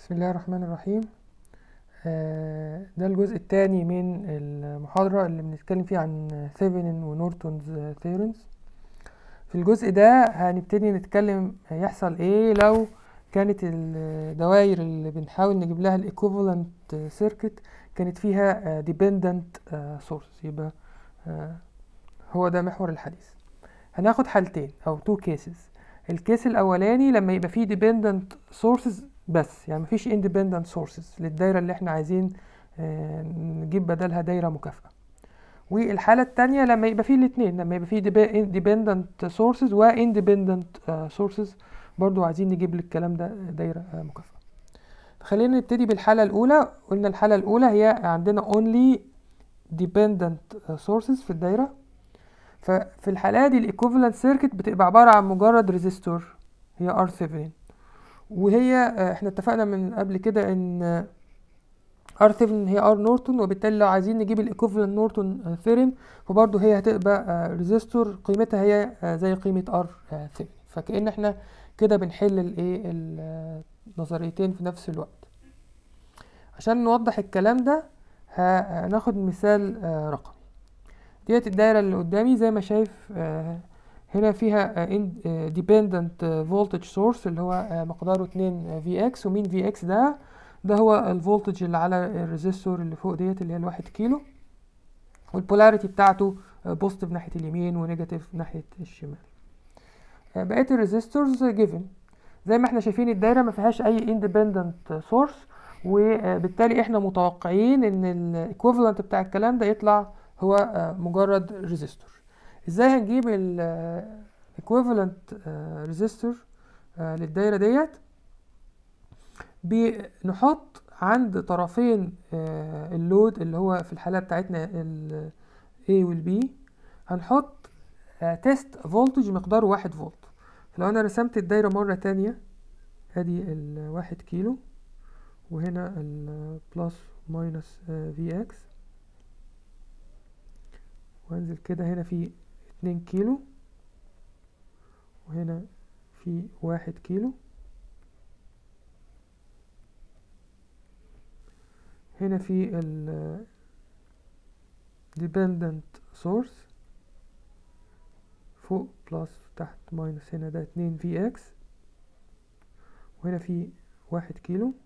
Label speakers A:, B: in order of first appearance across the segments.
A: بسم الله الرحمن الرحيم آه، ده الجزء الثاني من المحاضرة اللي بنتكلم فيه عن ثيفنين ونورتونز ثيورمز في الجزء ده هنبتدي نتكلم يحصل ايه لو كانت الدوائر اللي بنحاول نجيب لها الايكوفالنت سيركت كانت فيها ديبندنت سورس يبقى آه، هو ده محور الحديث هناخد حالتين او تو كيسز الكيس الاولاني لما يبقى فيه ديبندنت سورسز بس يعني مفيش independent sources للدايرة اللي احنا عايزين آه، نجيب بدلها دايرة مكافئة والحالة التانية لما يبقى فيه الاتنين لما يبقى فيه dependent sources و independent آه، sources برضو عايزين نجيب للكلام ده دايرة آه، مكافئة خلينا نبتدي بالحالة الأولى قلنا الحالة الأولى هي عندنا only dependent sources في الدايرة ففي الحالة دي الايكوفالنت سيركت بتبقى عبارة عن مجرد ريزيستور هي R7 وهي آه، احنا اتفقنا من قبل كده ان ار ثيفن هي ار نورتون وبالتالي لو عايزين نجيب الايكوفالنت نورتون ثيرم فبرضه هي هتبقى ريزيستور قيمتها هي آه، زي قيمة ار ثيفن فكأن احنا كده بنحل الايه النظريتين في نفس الوقت عشان نوضح الكلام ده هناخد مثال آه، رقمي ديت الدايرة اللي قدامي زي ما شايف آه، هنا فيها ديبندنت فولتج سورس اللي هو آه، مقداره 2 في اكس ومين في اكس ده ده هو الفولتج اللي على الريزيستور اللي فوق ديت اللي هي الواحد كيلو والبولاريتي بتاعته بوزيتيف ناحية اليمين ونيجاتيف ناحية الشمال آه، بقية الريزيستورز جيفن زي ما احنا شايفين الدايرة ما فيهاش اي اندبندنت سورس وبالتالي احنا متوقعين ان الايكوفالنت بتاع الكلام ده يطلع هو آه، مجرد ريزيستور ازاي هنجيب ال equivalent resistor آه، للدايرة ديت بنحط عند طرفين آه، اللود اللي هو في الحالة بتاعتنا ال A وال B هنحط تيست فولتج مقداره واحد فولت لو انا رسمت الدايرة مرة تانية ادي الواحد كيلو وهنا البلس ماينس في اكس وانزل كده هنا في اتنين كيلو وهنا في واحد كيلو هنا في ال dependent source فوق بلس تحت ماينس هنا ده اتنين في اكس وهنا في واحد كيلو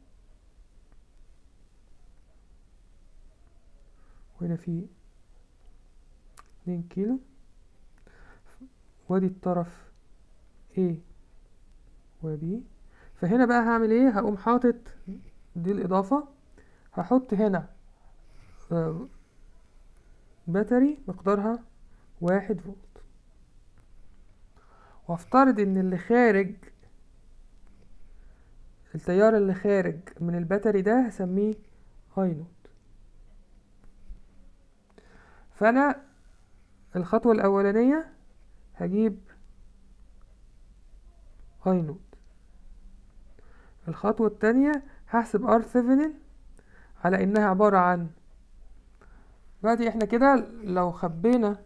A: وهنا في اتنين كيلو وادي الطرف A و B فهنا بقى هعمل ايه هقوم حاطط دي الإضافة هحط هنا آه، باتري مقدارها واحد فولت وافترض ان اللي خارج التيار اللي خارج من الباتري ده هسميه اي نود فانا الخطوة الأولانية هجيب اي نود الخطوة التانية هحسب ار ثيفنين على انها عبارة عن دلوقتي احنا كده لو خبينا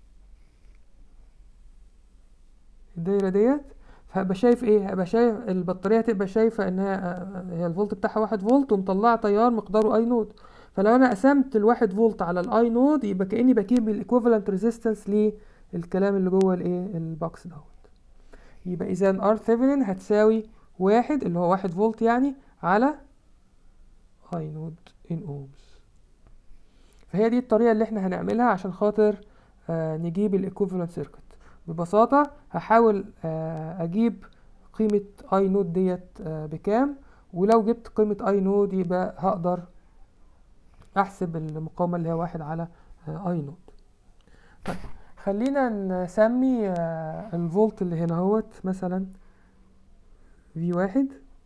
A: الدايرة ديت فهبقى شايف ايه هبقى شايف البطارية هتبقى شايفة انها هي الفولت بتاعها واحد فولت ومطلعة تيار مقداره اي نود فلو انا قسمت الواحد فولت على الاي نود يبقى كاني بجيب الايكوفالنت ريزيستنس للكلام اللي جوه الايه البوكس دوت يبقى اذا ار ثيفنين هتساوي واحد اللي هو واحد فولت يعني على اي نود ان اومز فهي دي الطريقه اللي احنا هنعملها عشان خاطر آه نجيب الايكوفالنت سيركت ببساطه هحاول آه اجيب قيمه اي نود ديت آه بكام ولو جبت قيمه اي نود يبقى هقدر احسب المقاومة اللي هي واحد على اي نود طيب خلينا نسمي آه، الفولت اللي هنا هوت مثلا في واحد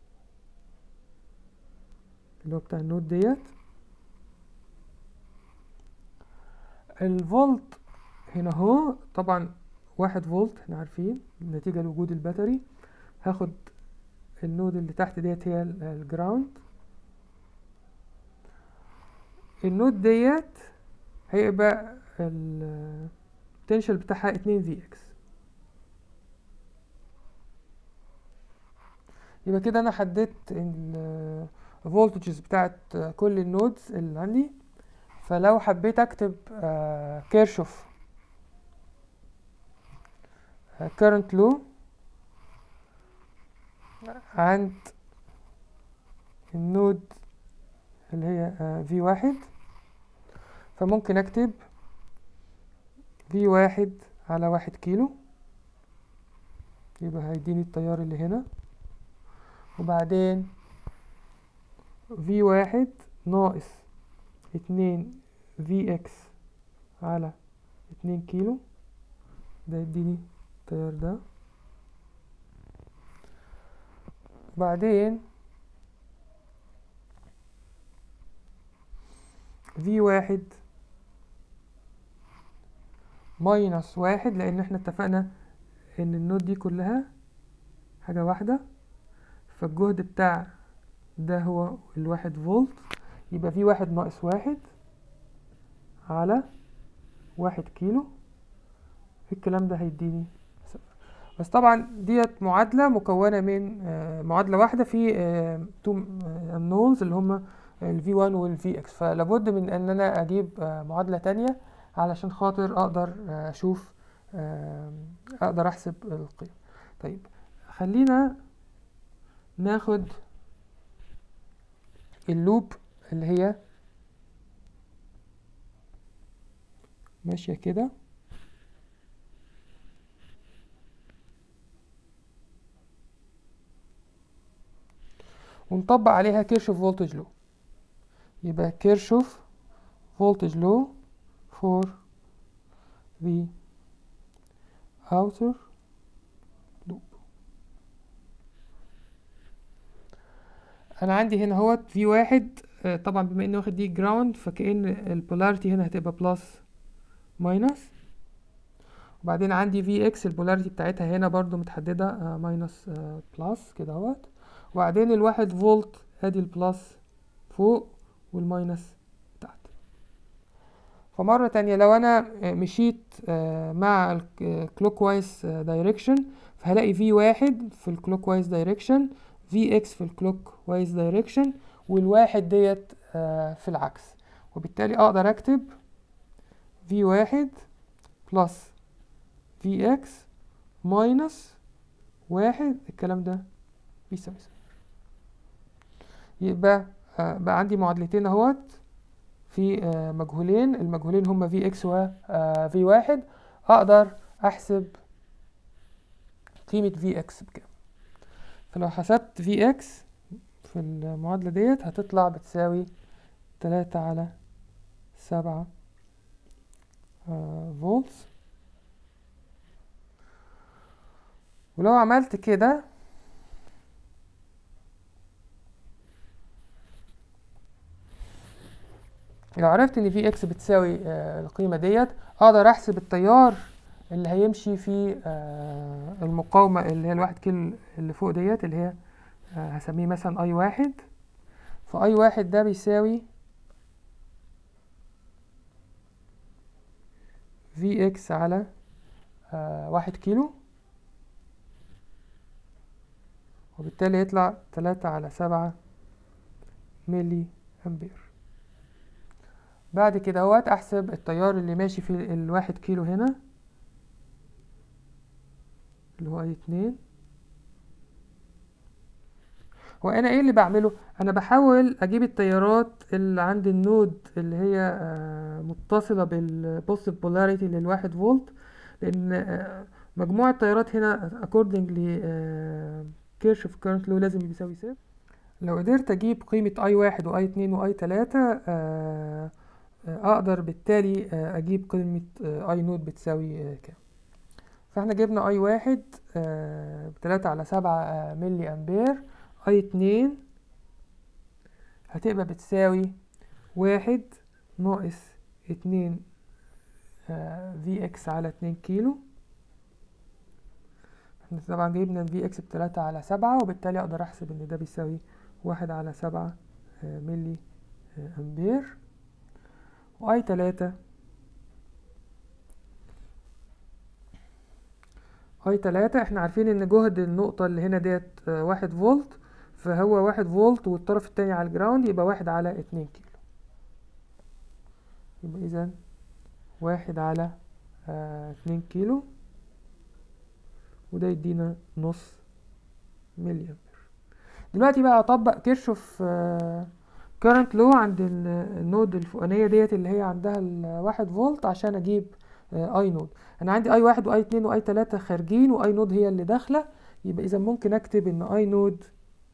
A: اللي هو بتاع النود ديت الفولت هنا هو طبعا واحد فولت احنا عارفين نتيجة لوجود الباتري هاخد النود اللي تحت ديت هي الجراوند النود ديت هيبقى البوتنشال بتاعها اتنين في اكس يبقى كده انا حددت الفولتجز بتاعت كل النودز اللي عندي فلو حبيت اكتب كيرشوف current law عند النود اللي هي في واحد فممكن اكتب في واحد على واحد كيلو يبقى هيديني التيار اللي هنا وبعدين في واحد ناقص اتنين في اكس على اتنين كيلو ده يديني التيار ده وبعدين في واحد ماينس واحد لان احنا اتفقنا ان النود دي كلها حاجة واحدة فالجهد بتاع ده هو الواحد فولت يبقى في واحد ناقص واحد على واحد كيلو الكلام ده هيديني صفر بس طبعا ديت معادلة مكونة من آه، معادلة واحدة في تو unknowns اللي هما ال V1 وال Vx فلابد من ان انا اجيب آه، معادلة تانية علشان خاطر اقدر آه، اشوف آه، اقدر احسب القيم طيب خلينا ناخد اللوب اللي هي ماشية كده ونطبق عليها كيرشوف فولتج لو يبقى كيرشوف فولتج لو for the outer loop انا عندي هنا اهوت في واحد آه، طبعا بما اني واخد دي جراوند فكأن البولاريتي هنا هتبقى بلس ماينس وبعدين عندي في اكس البولاريتي بتاعتها هنا برضو متحددة ماينس بلس كده اهوت وبعدين الواحد فولت ادي البلس فوق والماينس تحت فمرة تانية لو انا آه، مشيت آه، مع الكلوك وايز دايركشن فهلاقي في واحد في الكلوك وايز دايركشن في اكس في الكلوك وايز دايركشن والواحد ديت آه، في العكس وبالتالي اقدر اكتب في واحد بلس في اكس ماينس واحد الكلام ده بيساوي صفر يبقى آه، بقى عندي معادلتين اهوت في آه، مجهولين المجهولين هما في اكس و في واحد اقدر احسب قيمة في اكس بكام فلو حسبت في اكس في المعادلة ديت هتطلع بتساوي تلاتة على سبعة آه، فولتس ولو عملت كده لو عرفت ان في اكس بتساوي آه، القيمة ديت اقدر احسب التيار اللي هيمشي في آه، المقاومة اللي هي الواحد كيلو اللي فوق ديت اللي هي آه، هسميه مثلا اي واحد فاي واحد ده بيساوي في اكس على آه، واحد كيلو وبالتالي يطلع تلاتة على سبعة ملي أمبير بعد كده اهوت أحسب التيار اللي ماشي في الواحد كيلو هنا اللي هو أي اتنين وأنا إيه اللي بعمله؟ أنا بحاول أجيب التيارات اللي عند النود اللي هي آه، متصلة بالبوزيتيف بولاريتي للواحد فولت لأن آه، مجموع التيارات هنا according ل كيرشوف كارنت لو لازم بيساوي صفر لو قدرت اجيب قيمة اي واحد واي اتنين واي تلاتة آه، آه، اقدر بالتالي آه، اجيب قيمة اي نود بتساوي آه، كام فاحنا جبنا اي واحد آه، بتلاتة على سبعة آه، ملي امبير اي اتنين هتبقى بتساوي واحد ناقص اتنين في اكس على اتنين كيلو احنا طبعا جبنا الفي اكس بتلاتة على سبعة وبالتالي اقدر احسب ان ده بيساوي واحد على سبعة آه، ملي آه، امبير واي تلاتة اي تلاتة احنا عارفين ان جهد النقطة اللي هنا ديت آه، واحد فولت فهو واحد فولت والطرف التاني على الجراوند يبقى واحد على اتنين كيلو يبقى اذا واحد على آه، اتنين كيلو وده يدينا نص ملي امبير دلوقتي بقى اطبق كيرشوف كارنت لو عند ال- النود الفوقانية ديت اللي هي عندها الواحد فولت عشان اجيب اي نود انا عندي اي واحد واي اتنين واي تلاتة خارجين واي نود هي اللي داخلة يبقى اذا ممكن اكتب ان اي نود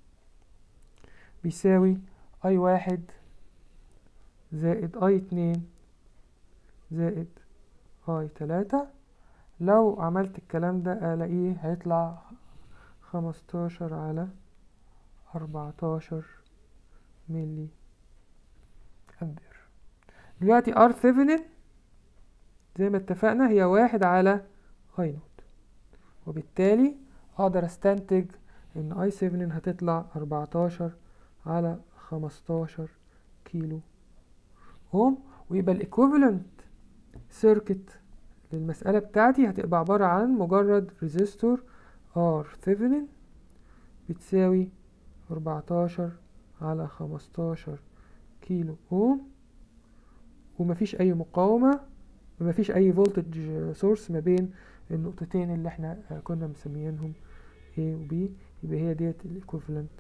A: بيساوي اي واحد زائد اي اتنين زائد اي تلاتة لو عملت الكلام ده الاقيه هيطلع خمستاشر على اربعتاشر ملي امبير دلوقتي ار ثيفنين زي ما اتفقنا هي واحد على اي نوت وبالتالي اقدر استنتج ان اي ثيفنين هتطلع اربعتاشر على خمستاشر كيلو اوم ويبقى الايكوفالنت سيركت للمسألة بتاعتي هتبقى عبارة عن مجرد ريزيستور ار ثيفنين بتساوي أربعتاشر على خمستاشر كيلو اوم ومفيش اي مقاومة ومفيش اي فولتج سورس ما بين النقطتين اللي احنا آه، كنا مسميينهم A و B يبقى هي ديت الايكوفالنت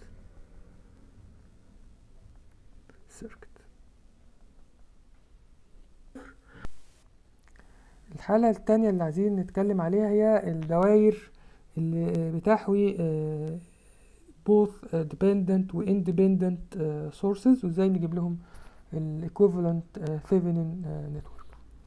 A: سيركت الحالة التانية اللي عايزين نتكلم عليها هي الدوائر اللي آه، بتحوي آه، both آه، dependent و independent آه، sources وازاي نجيب لهم ال equivalent آه، Thevenin آه، network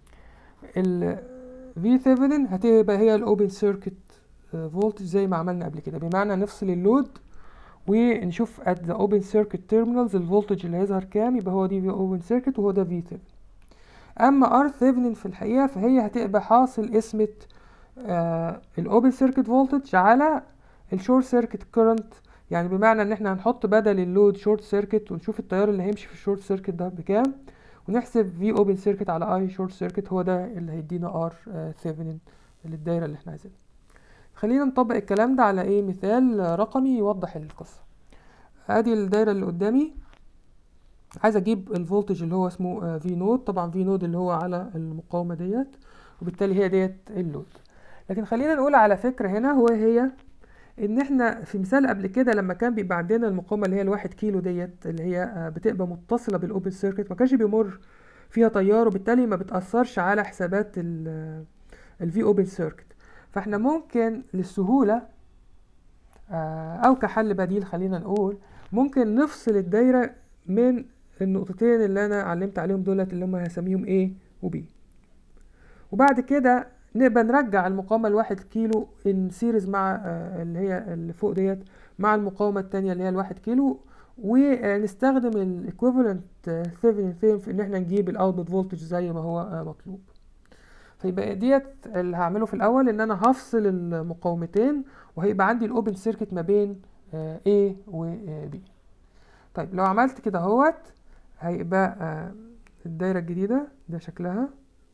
A: ال V Thevenin هتبقى هي ال open circuit آه، voltage زي ما عملنا قبل كده بمعنى نفصل اللود ونشوف at the open circuit terminals الفولتج اللي هيظهر كام يبقى هو دي V open circuit وهو ده V Thevenin اما R Thevenin في الحقيقة فهي هتبقى حاصل قسمة آه الاوبن سيركت فولتج على الشورت سيركت كورنت يعني بمعنى ان احنا هنحط بدل اللود شورت سيركت ونشوف التيار اللي هيمشي في الشورت سيركت ده بكام ونحسب في اوبن سيركت على اي شورت سيركت هو ده اللي هيدينا ار ثيفنين للدايره اللي احنا عايزينها خلينا نطبق الكلام ده على ايه مثال آه، رقمي يوضح القصه ادي الدايره اللي قدامي عايز اجيب الفولتج اللي هو اسمه في نود طبعا في نود اللي هو على المقاومه ديت وبالتالي هي ديت اللود لكن خلينا نقول على فكره هنا هو هي ان احنا في مثال قبل كده لما كان بيبقى عندنا المقاومه اللي هي الواحد كيلو ديت اللي هي آه، بتبقى متصله بالاوبن سيركت ما كانش بيمر فيها تيار وبالتالي ما بتاثرش على حسابات الفي اوبن سيركت فاحنا ممكن للسهوله آه، او كحل بديل خلينا نقول ممكن نفصل الدايره من النقطتين اللي انا علمت عليهم دولت اللي هم هسميهم A و B وبعد كده نبقى نرجع المقاومة الواحد كيلو ان سيريز مع آه، اللي هي اللي فوق ديت مع المقاومة التانية اللي هي الواحد كيلو ونستخدم الايكوفالنت ثيفنين ثيرم في ان احنا نجيب الاوتبوت فولتج زي ما هو آه، مطلوب فيبقى ديت اللي هعمله في الاول ان انا هفصل المقاومتين وهيبقى عندي الاوبن سيركت ما بين آه، A و آه، B طيب لو عملت كده اهوت هيبقى آه، الدايرة الجديدة ده شكلها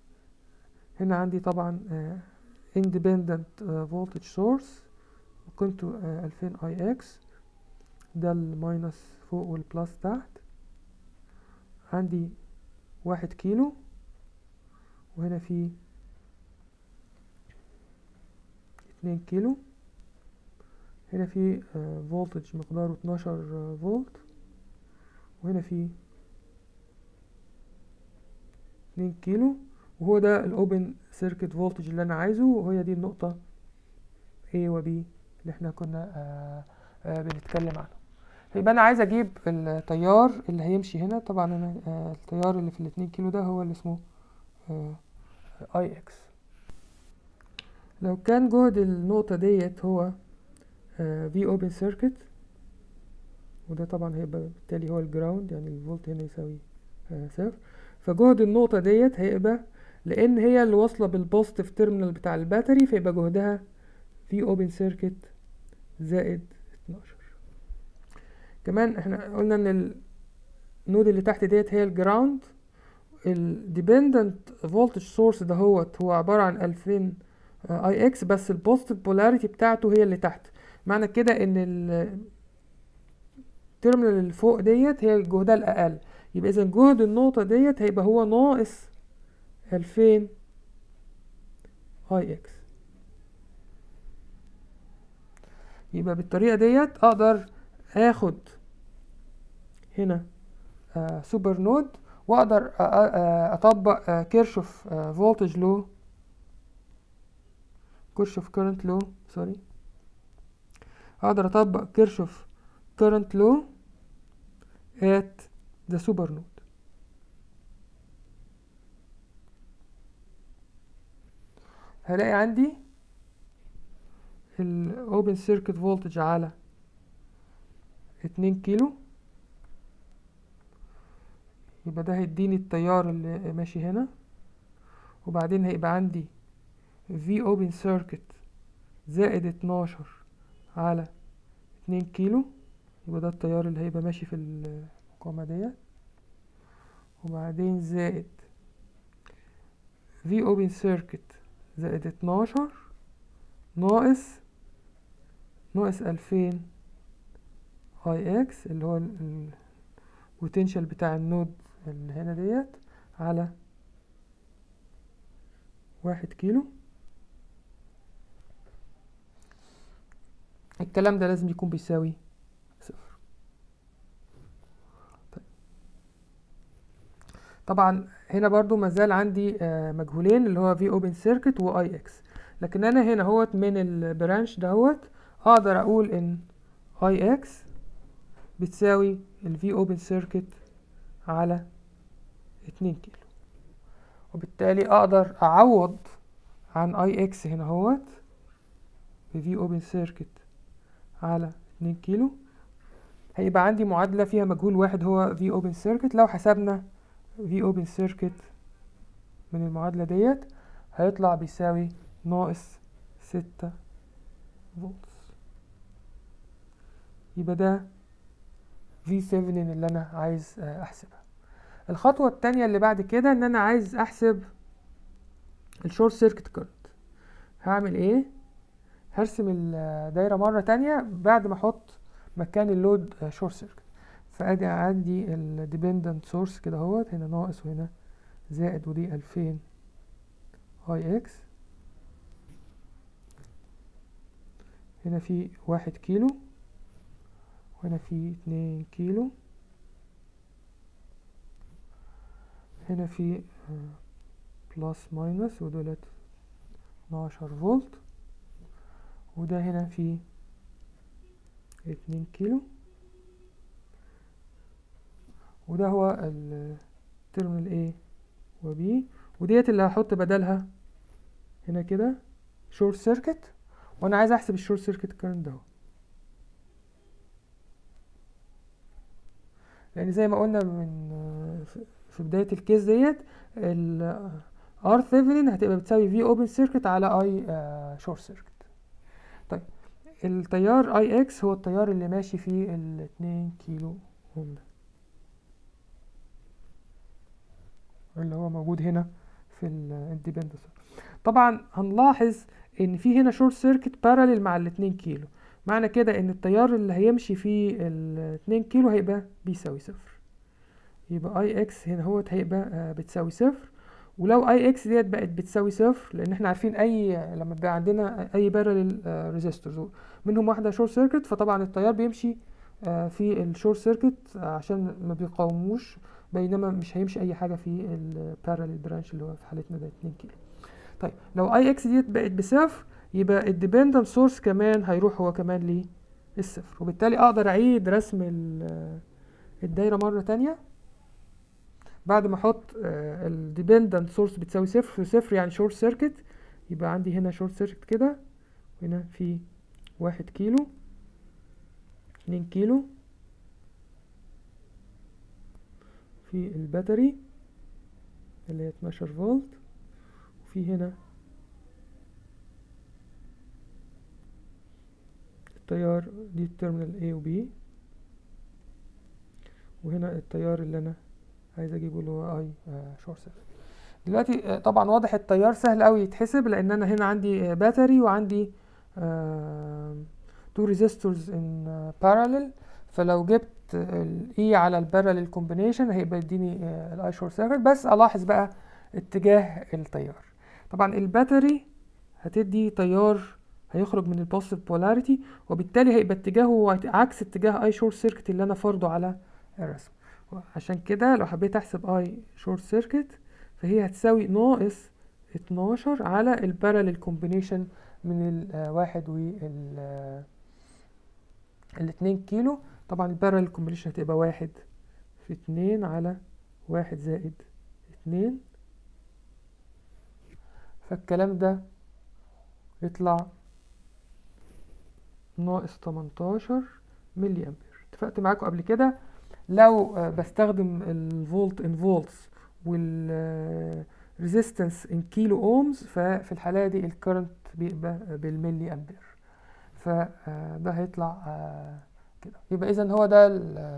A: هنا عندي طبعا آه، independent آه، voltage source قيمته آه، 2000 اي اكس ده الماينس فوق والبلس تحت عندي واحد كيلو وهنا في اتنين كيلو هنا في فولتج مقداره 12 فولت وهنا في اتنين كيلو وهو ده الاوبن سيركت فولتج اللي انا عايزه وهي دي النقطة A و B اللي احنا كنا آه آه بنتكلم عنه يبقى انا عايز اجيب التيار اللي هيمشي هنا طبعا انا آه التيار اللي في الاتنين كيلو ده هو اللي اسمه اي اكس لو كان جهد النقطة ديت هو في اوبن سيركت وده طبعا هيبقى بالتالي هو الجراوند يعني الفولت هنا يساوي آه صفر فجهد النقطة ديت هيبقى لأن هي اللي واصلة بالبوزيتيف تيرمينال بتاع الباتري فيبقى جهدها في اوبن سيركت زائد 12 كمان احنا قلنا ان النود اللي تحت ديت هي الجراوند الديبندنت فولتج سورس دهوت هو عبارة عن 2000 اي اكس بس البوزيتيف بولاريتي بتاعته هي اللي تحت معنى كده ان التيرمينال اللي فوق ديت هي جهدها الاقل يبقى اذا جهد النقطة ديت هيبقى هو ناقص الفين اي اكس يبقى بالطريقة ديت اقدر اخد هنا آه سوبر نود واقدر آه اطبق آه كيرشوف فولتج لو كيرشوف كورنت لو سوري اقدر اطبق كيرشوف كورنت لو at the super node هلاقي عندي الاوبن سيركت فولتج على اتنين كيلو يبقى ده هيديني التيار اللي ماشي هنا وبعدين هيبقى عندي في اوبن سيركت زائد اتناشر على اتنين كيلو يبقى ده التيار اللي هيبقى ماشي في المقاومة ديت وبعدين زائد في اوبن سيركت زائد اتناشر ناقص ناقص ألفين اي اكس اللي هو البوتنشال بتاع النود اللي هنا ديت على واحد كيلو الكلام ده لازم يكون بيساوي صفر طيب. طبعا هنا برضو مازال عندي آه مجهولين اللي هو في اوبن سيركت واي اكس لكن انا هنا هوت من البرانش دهوت اقدر اقول ان اي اكس بتساوي الفي اوبن سيركت على اتنين كيلو وبالتالي اقدر اعوض عن اي اكس هنا هوت بفي اوبن سيركت على اتنين كيلو هيبقى عندي معادلة فيها مجهول واحد هو في اوبن سيركت لو حسبنا في اوبن سيركت من المعادلة ديت هيطلع بيساوي ناقص ستة فولتس يبقى ده في 7 اللي انا عايز احسبها الخطوة التانية اللي بعد كده ان انا عايز احسب الشورت سيركت كارنت هعمل ايه هرسم الدايرة مرة تانية بعد ما احط مكان اللود شورت سيركت فادي عندي الديبندنت سورس كده اهوت هنا ناقص وهنا زائد ودي الفين اي اكس هنا في واحد كيلو وهنا في اتنين كيلو هنا في بلس ماينس ودولت اتناشر فولت وده هنا في اتنين كيلو وده هو التيرمينال A و B وديت اللي هحط بدلها هنا كده شورت سيركت وانا عايز احسب الشورت سيركت كارنت ده لان زي ما قلنا من في بداية الكيس ديت ال R ثيفنين هتبقى بتساوي V open circuit على I short circuit طيب التيار اي اكس هو التيار اللي ماشي فيه الاتنين كيلو اوم ده اللي هو موجود هنا في الاندبندنس طبعا هنلاحظ ان في هنا شورت سيركت باراليل مع الاتنين كيلو معنى كده ان التيار اللي هيمشي فيه الاتنين كيلو هيبقى بيساوي صفر يبقى اي اكس هنا هوت هيبقى بتساوي صفر ولو اي اكس ديت بقت بتساوي صفر لان احنا عارفين اي لما بيبقى عندنا اي بارل ريزيستورز منهم واحده شورت سيركت فطبعا التيار بيمشي في الشورت سيركت عشان ما بيقاوموش بينما مش هيمشي اي حاجه في البارل برانش اللي هو في حالتنا ده 2 كيلو طيب لو اي اكس ديت بقت بصفر يبقى الديبندنت سورس كمان هيروح هو كمان للصفر وبالتالي اقدر اعيد رسم الدايره مره تانية بعد ما احط الديبندنت سورس بتساوي صفر صفر يعني شورت سيركت يبقى عندي هنا شورت سيركت كده هنا في واحد كيلو اتنين كيلو في الباتري اللي هي 12 فولت وفي هنا التيار دي التيرمينال A و B وهنا التيار اللي انا عايز اجيبه اللي هو اي شورت سيركت دلوقتي آه، طبعا واضح التيار سهل قوي يتحسب لان انا هنا عندي باتري وعندي تو ريزيستورز ان باراليل فلو جبت الاي على الباراليل كومبينيشن هيبقى يديني الاي شورت سيركت بس الاحظ بقى اتجاه التيار طبعا الباتري هتدي تيار هيخرج من البوزيتيف بولاريتي وبالتالي هيبقى اتجاهه عكس اتجاه اي شورت سيركت اللي انا فرضه على الرسم عشان كده لو حبيت احسب اي شورت سيركت فهي هتساوي ناقص 12 على الباراليل كومبينيشن من الواحد وال الاتنين كيلو طبعا الباراليل كومبينيشن هتبقى واحد في اتنين على واحد زائد اتنين فالكلام ده يطلع ناقص 18 ملي امبير اتفقت معاكم قبل كده لو بستخدم الفولت ان فولتس والريزيستنس ان كيلو اومز ففي الحالة دي الكرنت بيبقى بالملي امبير فده هيطلع كده يبقى اذا هو ده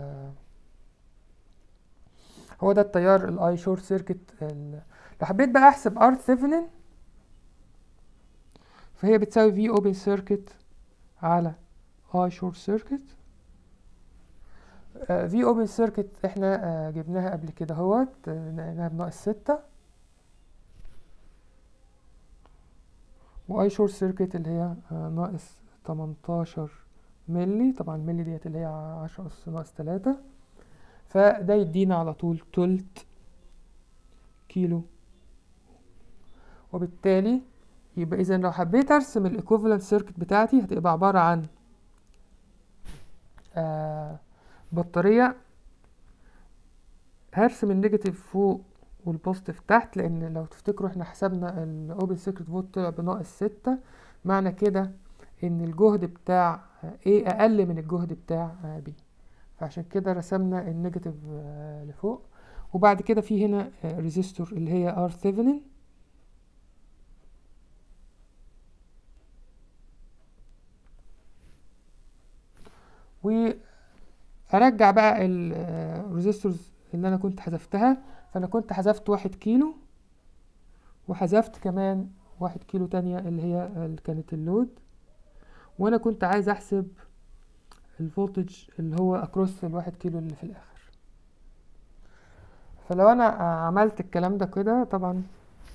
A: هو ده التيار الاي شورت سيركت لو حبيت بقى احسب ار ثيفنين فهي بتساوي في اوبن سيركت على اي شورت سيركت في اوبن سيركت احنا جبناها قبل كده اهوت لقيناها بناقص ستة واي شورت سيركت اللي هي ناقص تمنتاشر ملي طبعا الملي ديت اللي هي عشرة أس ناقص تلاتة فده يدينا على طول تلت كيلو وبالتالي يبقى إذا لو حبيت أرسم الإيكوفالنت سيركت بتاعتي هتبقى عبارة عن آه بطارية هرسم النيجاتيف فوق والبوزيتيف تحت لأن لو تفتكروا احنا حسبنا الأوبن سيركت فولت طلع بناقص ستة معنى كده إن الجهد بتاع A أقل من الجهد بتاع B فعشان كده رسمنا النيجاتيف لفوق وبعد كده في هنا ريزيستور اللي هي R ثيفنين وارجع بقى الريزيستورز اللي انا كنت حذفتها فانا كنت حذفت واحد كيلو وحذفت كمان واحد كيلو تانية اللي هي اللي كانت اللود وانا كنت عايز احسب الفولتج اللي هو اكروس الواحد كيلو اللي في الاخر فلو انا عملت الكلام ده كده طبعا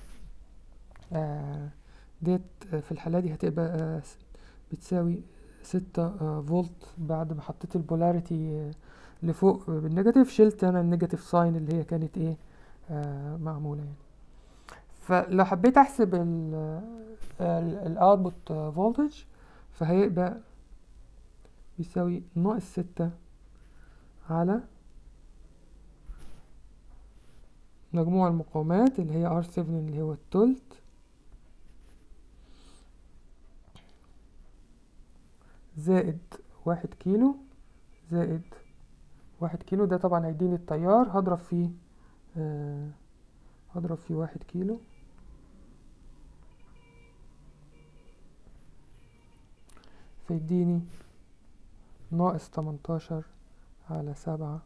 A: ديت في الحالة دي هتبقى بتساوي ستة فولت بعد ما حطيت البولاريتي لفوق بالنيجاتيف شلت انا النيجاتيف ساين اللي هي كانت ايه آه معمولة يعني فلو حبيت احسب الاوتبوت فولتج فهيبقى بيساوي ناقص ستة على مجموع المقاومات اللي هي R7 اللي هو التلت زائد واحد كيلو زائد واحد كيلو ده طبعا هيديني التيار هضرب فيه آه هضرب فيه واحد كيلو فيديني ناقص تمنتاشر على سبعة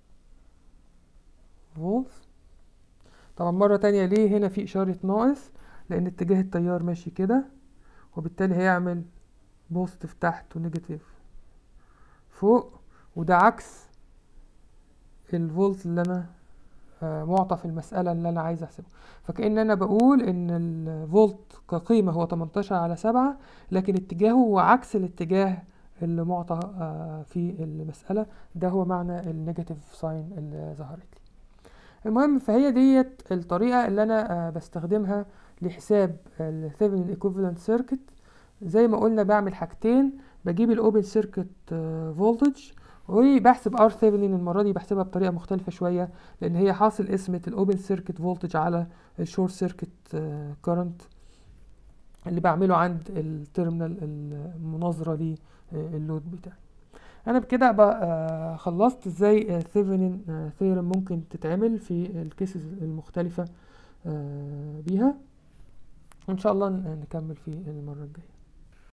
A: فولت طبعا مرة تانية ليه هنا في إشارة ناقص لأن اتجاه التيار ماشي كده وبالتالي هيعمل بوزيتيف تحت ونيجاتيف فوق وده عكس الفولت اللي انا آه معطى في المسألة اللي انا عايز احسبه فكأن انا بقول ان الفولت كقيمة هو 18 على 7 لكن اتجاهه هو عكس الاتجاه اللي معطى آه في المسألة ده هو معنى النيجاتيف ساين اللي ظهرت لي المهم فهي ديت الطريقة اللي انا آه بستخدمها لحساب الثيفنين ايكوفالنت سيركت زي ما قلنا بعمل حاجتين بجيب الاوبن سيركت فولتج وبحسب ار ثيفنين المره دي بحسبها بطريقه مختلفه شويه لان هي حاصل قسمه الاوبن سيركت فولتج على الشورت سيركت كارنت اللي بعمله عند التيرمينال المناظره للود بتاعي انا بكده بقى خلصت ازاي ثيفنين ثيرم ممكن تتعمل في الكيسز المختلفه بيها وان شاء الله نكمل في المره الجايه